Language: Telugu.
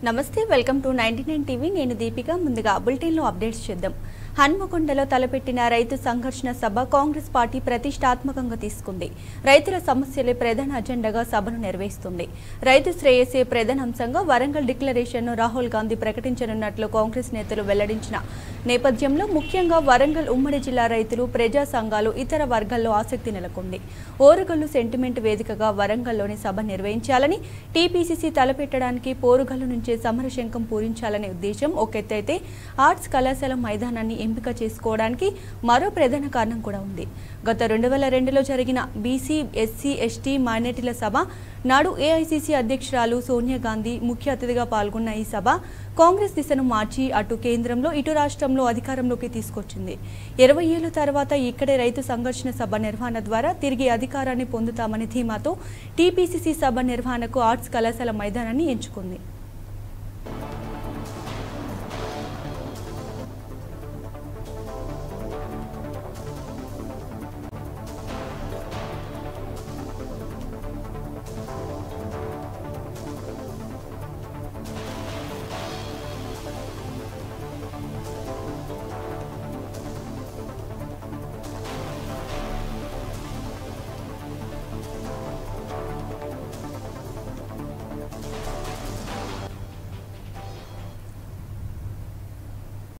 నమస్తే welcome to ninety nine TV నేను దీపిక ముందుగా బులెటిన్లో అప్డేట్స్ చేద్దాం హన్మకొండలో తలపెట్టిన రైతు సంఘర్షణ సభ కాంగ్రెస్ పార్టీ ప్రతిష్టాత్మకంగా తీసుకుంది రైతుల సమస్యలే ప్రధాన అజెండాగా సభను నిర్వహిస్తుంది రైతు శ్రేయసే ప్రధాన అంశంగా వరంగల్ డిక్లరేషన్ను రాహుల్ గాంధీ ప్రకటించనున్నట్లు కాంగ్రెస్ నేతలు వెల్లడించిన నేపథ్యంలో ముఖ్యంగా వరంగల్ ఉమ్మడి జిల్లా రైతులు ప్రజా సంఘాలు ఇతర వర్గాల్లో ఆసక్తి నెలకొంది ఓరుగల్లు సెంటిమెంట్ వేదికగా వరంగల్లోని సభ నిర్వహించాలని టీపీసీసీ తలపెట్టడానికి పోరుగల్లు నుంచే సమరశంఖం పూరించాలనే ఉద్దేశం ఒక ఎత్తైతే ఆర్ట్స్ కళాశాల మైదానాన్ని ఎంపిక చేసుకోవడానికి మరో ప్రధాన కారణం కూడా ఉంది గత రెండు వేల రెండులో జరిగిన బీసీ ఎస్సీ ఎస్టీ మైనార్టీల సభ నాడు ఏఐసీసీ అధ్యక్షురాలు సోనియా గాంధీ ముఖ్య అతిథిగా పాల్గొన్న ఈ సభ కాంగ్రెస్ దిశను మార్చి అటు కేంద్రంలో ఇటు రాష్ట్రంలో అధికారంలోకి తీసుకొచ్చింది ఇరవై ఏళ్ల తర్వాత ఇక్కడే రైతు సంఘర్షణ సభ నిర్వహణ ద్వారా తిరిగి అధికారాన్ని పొందుతామనే ధీమాతో టీపీసీసీ సభ నిర్వహణకు ఆర్ట్స్ కళాశాల మైదానాన్ని ఎంచుకుంది